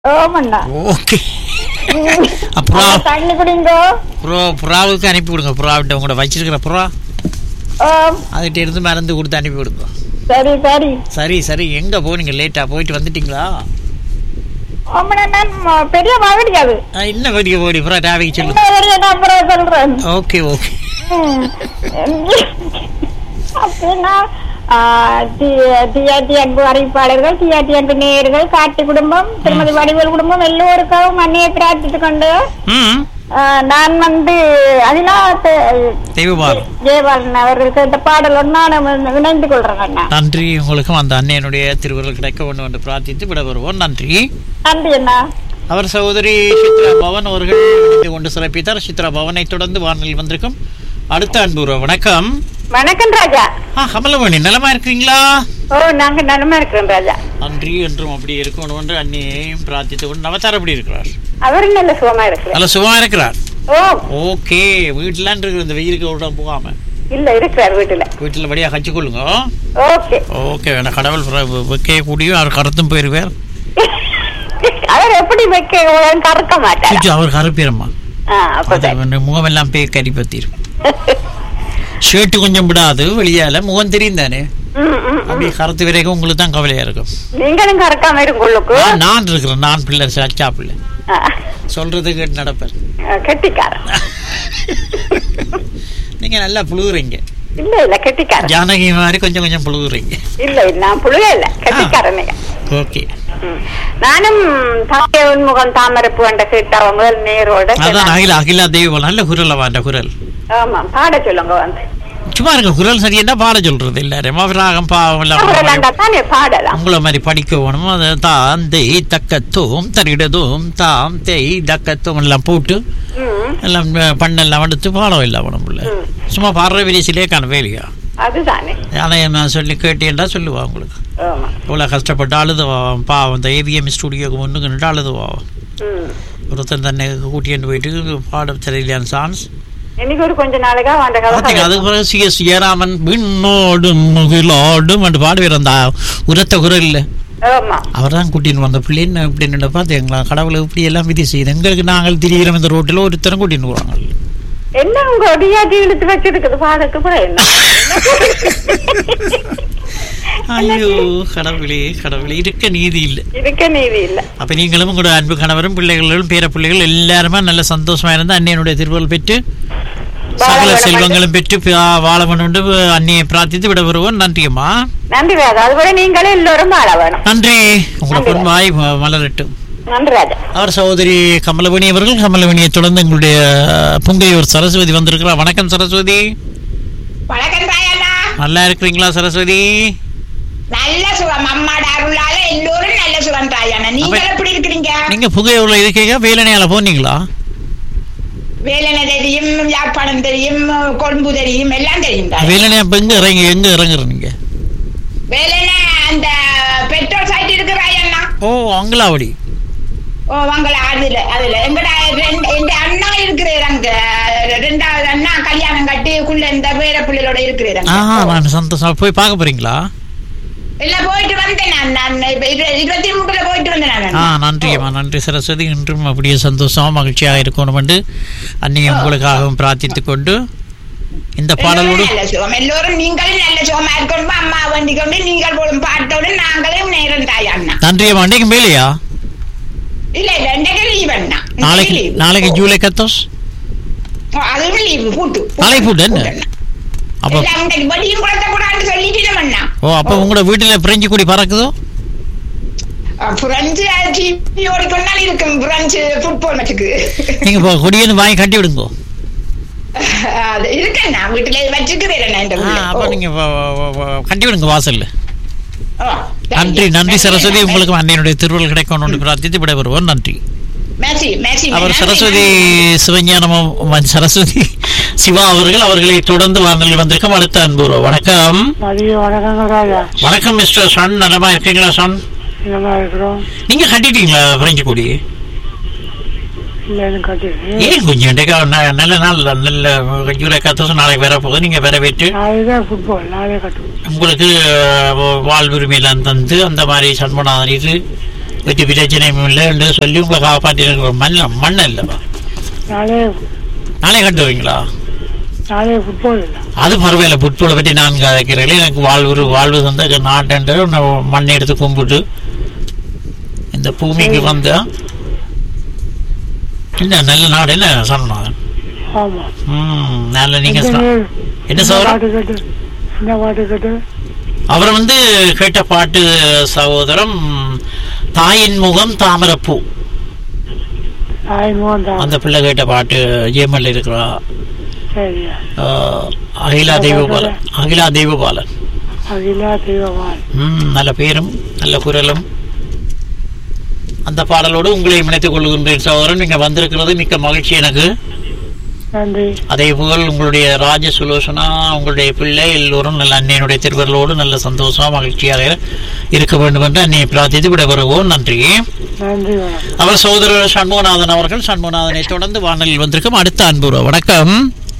ஓமண்ணா okay அப்புறம் அந்த தண்ணி குடிங்கோ புறா புறாவுக்கு அனுப்பி விடுங்க புறாவிட்ட உங்களோட வச்சிருக்கிற புறா ஓம் அதுகிட்ட இருந்து மருந்து கொடுத்து அனுப்பி விடுங்க சரி சரி சரி சரி எங்க போனீங்க லேட்டா போயிட்டு வந்துட்டீங்களா ஓமண்ணா நான் ம- பெரிய மகடியாது ஆ, இன்னும் பெரிய போடி புறா டிராஃபிக் சொல்லு இன்னும் பெரிய நான் அப்புறம் சொல்றேன் ஓகே ஓகே ம். அப்படின்னா டிஆர்டி அன்பு அறிவிப்பாளர்கள் டிஆர்டி அன்பு நேயர்கள் காட்டி குடும்பம் திருமதி வடிவேல் குடும்பம் எல்லோருக்கும் அன்னையை பிரார்த்தித்துக் கொண்டு ம் ஆ, நான் வந்து அதிலா தெய்வபாலம் ஜெயபாலன் அவர்களுக்கு இந்த பாடல் நான் இணைந்து கொள்றேன் அண்ணா நன்றி உங்களுக்கும் அந்த அன்னையனுடைய திருவுருள் கிடைக்க வேண்டும் என்று பிரார்த்தித்து விட வருவோம் நன்றி நன்றி அண்ணா அவர் சகோதரி சித்ரா பவன் அவர்கள் இணைந்து கொண்டு சிறப்பித்தார் சித்ரா பவனை தொடர்ந்து வானொலியில் வந்திருக்கும் அடுத்த அன்புற வணக்கம் வணக்கம் ராஜா ஆ கமலமணி நலமா இருக்கிறீங்களா ஓ நாங்க நலமா இருக்கிறோம் ராஜா நன்றி என்றும் அப்படி இருக்கணும் என்று அன்னையையும் பிரார்த்தித்து கொண்டு நவத்தார் எப்படி இருக்கிறார் அவரு நல்ல சுகமா இருக்கு நல்ல சுகமா இருக்கிறார் ஓ ஓகே வீட்டுலான் இருக்கிற இந்த வெயிலுக்கு விட போகாம இல்ல இருக்கிறார் வீட்டுல வீட்டில் படியா கச்சு கொள்ளுங்க ஓகே ஓகே வேணா கடவுள் பிற- வைக்க கூடியும் அவர் கருத்தும் போயிருவார் அவர் எப்படி வைக்க கறக்க மாட்டார் சுச்சு அவர் கருப்பீரம்மா ஆ, அது அப்பதான். வந்து முகமெல்லாம் பேய் கறி பத்திரும் ஷர்ட் கொஞ்சம் விடாது வெளியால முகம் தெரியும் தானே ம், ம், ம். அப்படியே கருத்து வரைக்கும் உங்களுக்கு தான் கவலையா இருக்கும் நீங்களும் கறக்காம இருக்கும் உள்ளுக்கு ஆ, நான் இருக்கிறேன் நான் பிள்ளை சச்சா பிள்ளை ஆ, சொல்றது கேட்டு நடப்பேன் ஆ, கெட்டிக்காரன் நீங்க நல்லா புழுகுறீங்க இல்ல இல்ல கெட்டிக்காரன் ஜானகி மாதிரி கொஞ்சம் கொஞ்சம் புழுகுறீங்க இல்ல இல்ல நான் புழுக இல்ல கெட்டிக்காரன் ஓகே நானும் தாய உன்முகம் தாமரப்பு என்ற கேட்ட முதல் நேரோட அதான் அகிலா அகிலா தெய்வம் நல்ல குரல் அந்த குரல் ஆமா பாட சொல்லுங்க வந்து சும்மா இருக்க குரல் சரியா பாட சொல்றது எல்லாரும் ராகம் பாவம் எல்லாம் அவரெல்லாம் தானே பாடலாம் உங்களை மாதிரி படிக்க வேணும் அது தான் தெய் தக்கத்தோம் தரிடதும் தாம் தெய் தக்கத்தோம் எல்லாம் போட்டு ம், எல்லாம் பண்ணெல்லாம் எடுத்து பாடம் இல்லை உடம்புல ம். சும்மா பாடுற விரிசிலே காண வேலையா அதுதானே ஆனால் நான் சொல்லி கேட்டேன்டா சொல்லுவா உங்களுக்கு ஆமா இவ்வளோ கஷ்டப்பட்டு அழுதுவா பாவம் இந்த ஏவிஎம் ஸ்டுடியோக்கு முன்னுக்கு நின்று அழுதுவா ம். ஒருத்தன் தன்னை கூட்டிட்டு போயிட்டு பாட தெரியலையான சான்ஸ் இன்னைக்கு ஒரு கொஞ்ச நாளைக்கா அந்த பார்த்தீங்க கதை அதுக்கு பிறகு சிஎஸ் ஜெயராமன் விண்ணோடும் முகிலோடும் என்று பாடுவார் அந்த உரத்த குரல்ல ஆமா அவர் தான் கூட்டின்னு வந்த பிள்ளைன்னு இப்படின்னு பார்த்தீங்களா கடவுளை இப்படி எல்லாம் விதி செய்யுது எங்களுக்கு நாங்கள் திரிகிறோம் இந்த ரோட்டில் ஒருத்தரும் கூட்டின்னு போகிறாங்க என்ன உங்க ஒடியாட்டி இழுத்து வச்சிருக்குது பாடக்கு அப்புறம் என்ன ஐயோ கடவுளே கடவுளே இருக்க நீதி இல்லை இருக்க நீதி இல்ல அப்ப நீங்களும் உங்களோட அன்பு கணவரும் பிள்ளைகளும் பேர பிள்ளைகள் எல்லாருமே நல்ல சந்தோஷமா இருந்து அன்னையனுடைய திருவள் பெற்று சகல வாழ செல்வங்களும் பெற்று பா- வாழ வேண்டும் அன்னையை பிரார்த்தித்து விட வருவோம் நன்றியம்மா நன்றி ராஜா அதுபோல நீங்களே எல்லோரும் வாழ வேணும் நன்றி உங்களை நன்றி. பொன்வாய் ம- மலரட்டும் நன்றி ராஜா அவர் சகோதரி கமலவணி அவர்கள் கமலவணியை தொடர்ந்து எங்களுடைய புங்கையூர் சரஸ்வதி வந்திருக்கிறார் வணக்கம் சரஸ்வதி வணக்கம் தாயண்ணா நல்லா இருக்கிறீங்களா சரஸ்வதி நல்ல சுகம் அம்மாட அருளால எல்லோரும் நல்ல சுகம் தாயண்ணா நீங்க அப்ப- எப்படி இருக்கிறீங்க நீங்க புகையூர்ல இருக்கீங்க வேலனையால போனீங்களா வேலனை தெரியும் யாழ்ப்பாணம் தெரியும் கொழும்பு தெரியும் எல்லாம் தெரியும் தாய். வேலனையா இப்ப எங்க இறங்கி எங்க இறங்குறீங்க வேலனை அந்த பெட்ரோல் சைட் இருக்கிறாயண்ணா ஓ அங்கலாவடி ஓ வங்கள அதுல அதுல எங்கட ரெண்டு எங்க அண்ணா இருக்கிறார் அங்க ரெண்டாவது அண்ணா கல்யாணம் கட்டி குள்ள இந்த பேர பிள்ளைகளோட இருக்கிறார் ஆஹா நான் சந்தோஷம் போய் பார்க்க போறீங்களா இல்ல போயிட்டு வந்தேன் நான் நான் இப்ப இரு- இருபத்தி மூணுல போயிட்டு வந்தேன் ஆ நான் நன்றி அம்மா நன்றி சரஸ்வதி இன்றும் அப்படியே சந்தோஷமா மகிழ்ச்சியாக இருக்கணும் என்று அன்னையை உங்களுக்காகவும் பிரார்த்தித்துக் கொண்டு இந்த பாடலோடு எல்லோரும் நல்ல சுகம் எல்லோரும் நீங்களும் நல்ல சுகமா இருக்கணும் அம்மா வேண்டிக் கொண்டு நீங்கள் போடும் பாட்டோடு நாங்களும் நேரம் தாய் அண்ணா நன்றி அம்மா அன்னைக்கு மேலையா இல்ல இல்ல இன்றைக்கு லீவ் அண்ணா இன்றைக்கு நாளைக்கு leave. நாளைக்கு ஜூலை கத்தோஸ் ஓ, அதுவும் லீவு பூட்டு நாளைக்கு பூட்டு என்ன? அண்ணா. அப்போ இல்ல, இன்றைக்கு வெளியும் குழந்தை கூடாதுன்னு சொல்லிட்டு அண்ணா ஓ அப்போ உங்களோட வீட்டுல பிரெஞ்சு கொடி பறக்குதோ பிரெஞ்சு டிவி ஓடிக்கொண்டாலும் இருக்கும் பிரெஞ்சு ஃபுட்பால் மேட்சுக்கு நீங்க இப்போ கொடியை வாங்கி கட்டி விடுங்கோ அது இருக்கண்ணா வீட்டுல வச்சுக்கிறேன் அண்ணா இந்த ஆ, உள்ள. அப்போ ஓ. நீங்க வ- வ- வ- வ- கட்டி விடுங்க வாசல்ல ஓ, நன்றி நன்றி சரஸ்வதி அண்ணா. உங்களுக்கு அன்னையனுடைய திருவள் கிடைக்கணும் என்று பிரார்த்தித்து விட வருவோம் நன்றி மேசி மேசி அவர் நன்றி, சரஸ்வதி நன்றி. சிவஞானமும் சரஸ்வதி சிவா அவர்கள் அவர்களை தொடர்ந்து வானொலி வந்திருக்கும் அடுத்த அன்பு வணக்கம் மதிய வணக்கங்கள் ராஜா வணக்கம் மிஸ்டர் சன் நலமா இருக்கீங்களா சன் நல்லா இருக்கிறோம் நீங்க கட்டிட்டீங்களா பிரெஞ்சு கொடி இல்லை எனக்கு கட்டிருக்கு ஏன் கொஞ்சம் இன்றைக்கு ந- நல்ல நாள் நல்ல ஜூலை கத்தோசம் நாளைக்கு வர போகுது நீங்க வர வைத்து நாளைக்கு தான் ஃபுட்பால் நாளே கட்டுவோம் உங்களுக்கு அஹ், வாழ்வுரிமையெல்லாம் தந்து அந்த மாதிரி சண்முனாரிட்டு வெற்றி பிரச்சனையும் இல்லை என்று சொல்லி உங்களை காப்பாற்றி இருக்கிற மண் மண் இல்லைப்பா நாளே நாளை கட்டுவீங்களா நாளே ஃபுட்பால் இல்லை அது பரவாயில்ல புட்போலை பற்றி நான் கதைக்கிறேன் எனக்கு வாழ்வு வாழ்வு தந்த நாட்டென்று நான் மண்ணை எடுத்து கும்பிட்டு இந்த பூமிக்கு வந்தா என்ன நல்ல நாடு என்ன சொன்னாங்க ஆமாம் ம் நல்ல நீங்க எந்த சொ- நேரம் என்ன என்ன சகோதரன் பாட்டு கேட்டு என்ன பாட்டு கேட்டு அவர் வந்து கேட்ட பாட்டு சகோதரம் தாயின் முகம் தாமரப்பூ தாயின் மோகன் தான் அந்த பிள்ளை கேட்ட பாட்டு ஜேமல் இருக்கிறா சரியா ஆஹ், அகிலா தெய்வபாலன் அகிலா தெய்வபாலன் அகிலா தெய்வமான் ம் நல்ல பேரும் நல்ல குரலும் அந்த பாடலோடு உங்களை இணைத்துக் கொள்கின்றேன் சகோதரன் நீங்க வந்திருக்கிறது மிக்க மகிழ்ச்சி எனக்கு நன்றி அதே போல் உங்களுடைய ராஜ சுலோசனா உங்களுடைய பிள்ளை எல்லோரும் நல்ல அன்னையனுடைய திருவர்களோடு நல்ல சந்தோஷமா மகிழ்ச்சியாக இருக்க வேண்டும் என்று அன்னையை பிரார்த்தித்து விடைபெறுவோம் நன்றி நன்றி வணக்கம் அவர் சகோதரர் சண்முகநாதன் அவர்கள் சண்முகநாதனை தொடர்ந்து வானலில் வந்திருக்கும் அடுத்த அன்புறவு வணக்கம்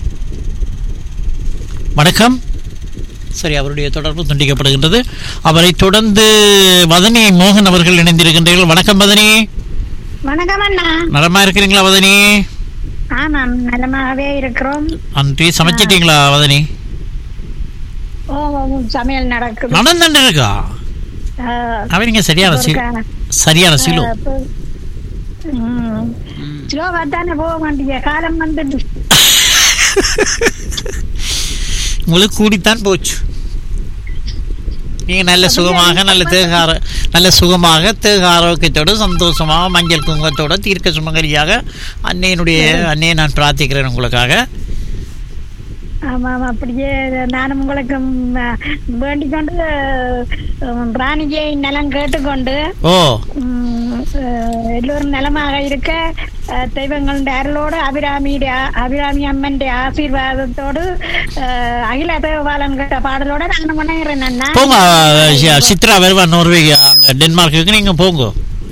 வணக்கம் சரி அவருடைய தொடர்பு துண்டிக்கப்படுகின்றது அவரை தொடர்ந்து வதனி மோகன் அவர்கள் இணைந்திருக்கின்றீர்கள் வணக்கம் வதனி வணக்கம் அண்ணா நலமா இருக்கிறீங்களா வதனி ஆமாம் நலமாகவே இருக்கிறோம் நன்றி சமைச்சிட்டீங்களா வதனி ஓ சமையல் நடக்குது நடந்துட்டு இருக்கா ஆ, அவன் நீங்க சரியான சி ஒருக்கா, சரியான சிலோ ஆ, இப்போ, ம், ஸ்லோவா தானே போக மாட்டீங்க காலம் வந்துட்டு உங்களுக்கு கூடித்தான் போச்சு நீங்க நல்ல சுகமாக நல்ல தேகார நல்ல சுகமாக தேக ஆரோக்கியத்தோட சந்தோஷமாக மஞ்சள் குங்குமத்தோட தீர்க்க சுமங்கலியாக அன்னையினுடைய அன்னையை நான் பிரார்த்திக்கிறேன் உங்களுக்காக ஆமாம் அப்படியே நானும் உங்களுக்கு ம், வேண்டிக் கொண்டு ம், ராணிஜியை நலம் கேட்டுக்கொண்டு ஓ ம், அஹ், எல்லோரும் நலமாக இருக்க அஹ், தெய்வங்களுடைய அருளோடு அபிராமியுடைய அபிராமி அம்மனுடைய ஆசீர்வாதத்தோடு அஹ், அகில தேவபாலன் கேட்ட பாடலோட நான் முன்னேறேன் அண்ணா போங்க சி- சித்ரா வருவா நோர்வே அங்க டென்மார்க்குக்கு நீங்க போங்க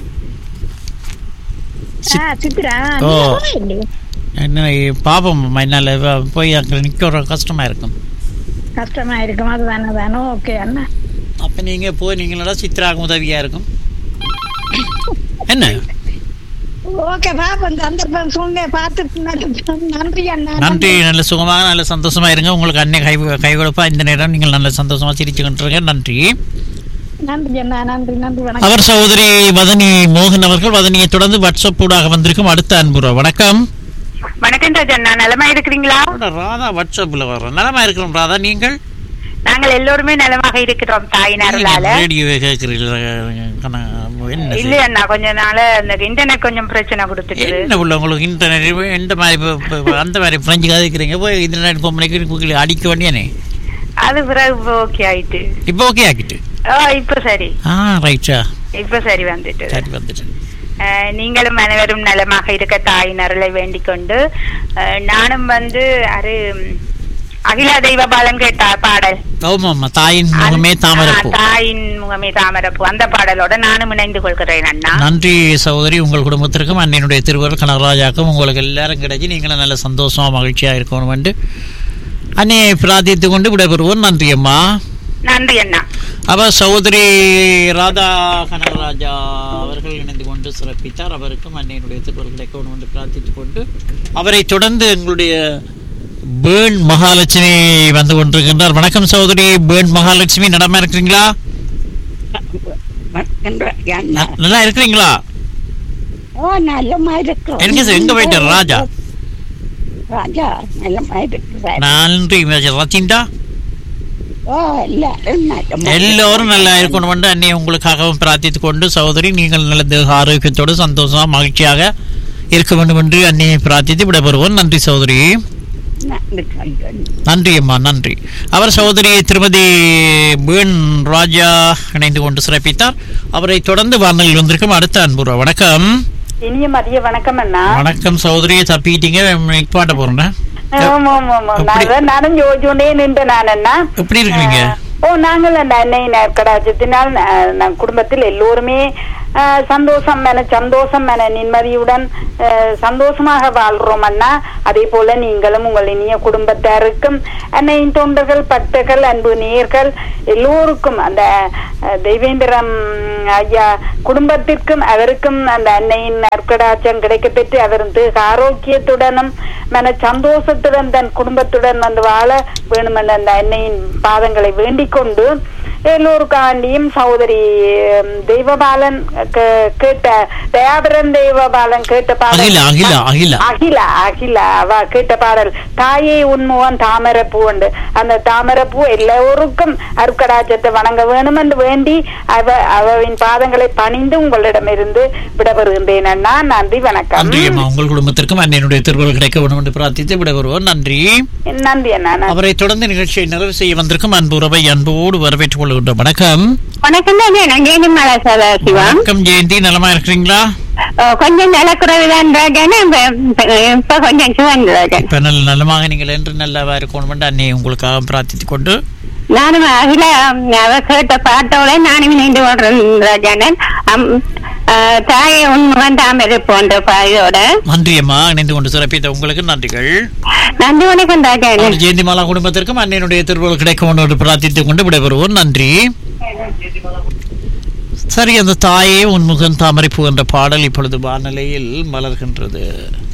ஆ, சித்ரா ஓ. நீங்க போவே இல்லையே. என்ன பாப்போம் என்னால் போய் அங்கே நிற்க கஷ்டமா இருக்கும் கஷ்டமா இருக்கும் அதுதானே தானே ஓகே அண்ணா அப்போ நீங்கள் போய் நீங்களா சித்ராவுக்கு உதவியாக இருக்கும் என்ன ஓகே பாப்போம் சந்தர்ப்பம் சூழ்நிலை பார்த்து நன்றி- நன்றி அண்ணா நன்றி நல்ல சுகமாக நல்ல சந்தோஷமா இருங்க உங்களுக்கு அன்னை கை கை கொடுப்பா இந்த நேரம் நீங்கள் நல்ல சந்தோஷமா சிரிச்சு கொண்டிருங்க நன்றி நன்றி அண்ணா நன்றி நன்றி வணக்கம் அவர் சகோதரி வதனி மோகன் அவர்கள் வதனியை தொடர்ந்து வாட்ஸ்அப் ஊடாக வந்திருக்கும் அடுத்த அன்புறா வணக்கம் வணக்கம் ராஜண்ணா நலமா இருக்கிறீங்களா ராதா வாட்ஸ்அப்ல வர்றோம் நலமா இருக்கிறோம் ராதா நீங்கள் நாங்கள் எல்லோருமே நலமாக இருக்கிறோம் தாயின் அருளால ரேடியோவை கேட்கிறீங்களா கண்ணா, என்ன இல்ல செய்ய? அண்ணா கொஞ்ச நாள இந்த இன்டர்நெட் கொஞ்சம் பிரச்சனை கொடுத்துட்டு என்ன உள்ள உங்களுக்கு இன்டர்நெட் எந்த மாதிரி இப்ப- இப்ப- இப்ப அந்த மாதிரி பிரெஞ்சு கதைக்கிறீங்க போய் இன்டர்நெட் கம்பெனிக்கு கூகுள் அடிக்க வேண்டியானே அது பிறகு ஓகே ஆயிட்டு இப்போ ஓகே ஆக்கிட்டு ஆ இப்ப சரி ஆ ரைட்டா இப்ப சரி வந்துட்டு சரி வந்துட்டேன் அஹ், நீங்களும் அனைவரும் நலமாக இருக்க தாயின் அருளை வேண்டிக் கொண்டு அஹ், நானும் வந்து அது ம், அகிலா தெய்வ பாலன் கேட்டா பாடல் ஆமாம்மா தாயின் முகமே தாமரப்பூ ஆ, தாயின் முகமே தாமரப்பூ அந்த பாடலோட நானும் இணைந்து கொள்கிறேன் அண்ணா நன்றி சகோதரி உங்கள் குடும்பத்திற்கும் அன்னையினுடைய திருவருள் கனகராஜாக்கும் உங்களுக்கு எல்லாரும் கிடைச்சி நீங்களும் நல்ல சந்தோஷமா மகிழ்ச்சியா இருக்கணும் என்று அன்னையை பிரார்த்தித்து கொண்டு விடைபெறுவோம் நன்றி அம்மா நன்றி அண்ணா அவர் சகோதரி ராதா கனகராஜா அவர்கள் இணைந்து கொண்டு சிறப்பித்தார் அவருக்கும் அன்னையினுடைய திருவருள் கிடைக்கணும் என்று பிரார்த்தித்துக் கொண்டு அவரை தொடர்ந்து எங்களுடைய பேர்ன் மகாலட்சுமி வந்து கொண்டிருக்கின்றார் வணக்கம் சகோதரி பேர்ன் மகாலட்சுமி நடமா இருக்கிறீங்களா ந- நல்லா இருக்கிறீங்களா ஓ நல்லமா இருக்கிறோம் எங்க சார், எங்க போயிட்டார் ராஜா? ராஜா நல்லமா இருக்கிறார் நன்றி ரச்சிண்டா ஓ எல்லாரும் நல்லமா எல்லோரும் நல்லா இருக்கணும் என்று அன்னை உங்களுக்காகவும் பிரார்த்தித்துக் கொண்டு சகோதரி நீங்கள் நல்ல தேக ஆரோக்கியத்தோடு சந்தோஷமா மகிழ்ச்சியாக இருக்க வேண்டும் என்று அன்னையை பிரார்த்தித்து விடைபெறுவோம் நன்றி சகோதரி நன்றி கண்டன் நன்றி அம்மா நன்றி அவர் சகோதரி திருமதி பேன் ராஜா இணைந்து கொண்டு சிறப்பித்தார் அவரை தொடர்ந்து வானலில் வந்திருக்கும் அடுத்த அன்புறா வணக்கம் இனிய மதிய வணக்கம் அண்ணா வணக்கம் சகோதரியை தப்பிட்டீங்க பாட்ட போறேன் ஆமா ஆமா ஆமா எப்படி? நான் நானும் யோசிச்சுட்டே நின்று நான் அண்ணா எப்படி இருக்கிறீங்க ஓ நாங்கள் அந்த அன்னை கடாச்சத்தினால் நான் குடும்பத்தில் எல்லோருமே அஹ், சந்தோஷம் என சந்தோஷம் என நிம்மதியுடன் அஹ், சந்தோஷமாக வாழ்றோம் அண்ணா அதே போல நீங்களும் உங்கள் இனிய குடும்பத்தாருக்கும் அன்னையின் தொண்டர்கள் பக்தர்கள் அன்பு நேயர்கள் எல்லோருக்கும் அந்த அஹ், தெய்வேந்திரம் ஐயா குடும்பத்திற்கும் அவருக்கும் அந்த அன்னையின் நற்கடாட்சம் கிடைக்க பெற்று அவரும் தேக ஆரோக்கியத்துடனும் மன சந்தோஷத்துடன் தன் குடும்பத்துடன் வந்து வாழ வேணுமென்ற அந்த அன்னையின் பாதங்களை வேண்டிக் கொண்டு எல்லோருக்காண்டியும் சகோதரி உம், தெய்வபாலன் கே- கேட்ட தயாபரன் தெய்வபாலன் கேட்ட பாடல் அகிலா அகிலா அகிலா அகிலா அகிலா அவ கேட்ட பாடல் தாயே உன்முகம் தாமரப்பூ உண்டு அந்த தாமரப்பூ எல்லோருக்கும் அருக்கடாச்சத்தை வணங்க வேணும் என்று வேண்டி அவ அவவின் பாதங்களை பணிந்து உங்களிடமிருந்து விடப்பெறுகின்றேன் அண்ணா நன்றி வணக்கம் நன்றி அம்மா உங்கள் குடும்பத்திற்கும் அன்னையினுடைய திருவள்ளுவர் கிடைக்க வேண்டும் என்று பிரார்த்தித்து விட வருவோம் நன்றி நன்றி அண்ணா நன்றி. அவரை தொடர்ந்து நிகழ்ச்சியை நிறைவு செய்ய வந்திருக்கும் அன்பு உறவை அன்போடு வரவேற்றுக் கொள்கின்றோம் வணக்கம் வணக்கம் தான் நான் ஜெயந்தி மாலா சார் சிவா வணக்கம் ஜெயந்தி நலமா இருக்கிறீங்களா அஹ் கொஞ்சம் நலக்குறைவுதான் ராஜன் இப்ப இப்ப கொஞ்சம் சிவன் ராஜன் இப்ப நல்ல நலமாக நீங்கள் என்று நல்லவா இருக்கணும் என்று அன்னை உங்களுக்காக பிரார்த்தித்துக் கொண்டு நானும் அகில அவ கேட்ட பாட்டோட நானும் இணைந்து கொள்றேன் ராஜானன் அம், அஹ், தாயை உண்முகம் தாமரை போன்ற பாயோட நன்றி அம்மா இணைந்து கொண்டு சிறப்பித்த உங்களுக்கு நன்றிகள் நன்றி வணக்கம் ராஜானன் அவர் ஜெயந்தி மாலா குடும்பத்திற்கும் அன்னையினுடைய திருவள்ளுவர் கிடைக்க வேண்டும் என்று பிரார்த்தித்துக் கொண்டு விடைபெறுவோம் நன்றி சரி அந்த தாயே உன்முகன் தாமரைப்பூ என்ற பாடல் இப்பொழுது வானலையில் மலர்கின்றது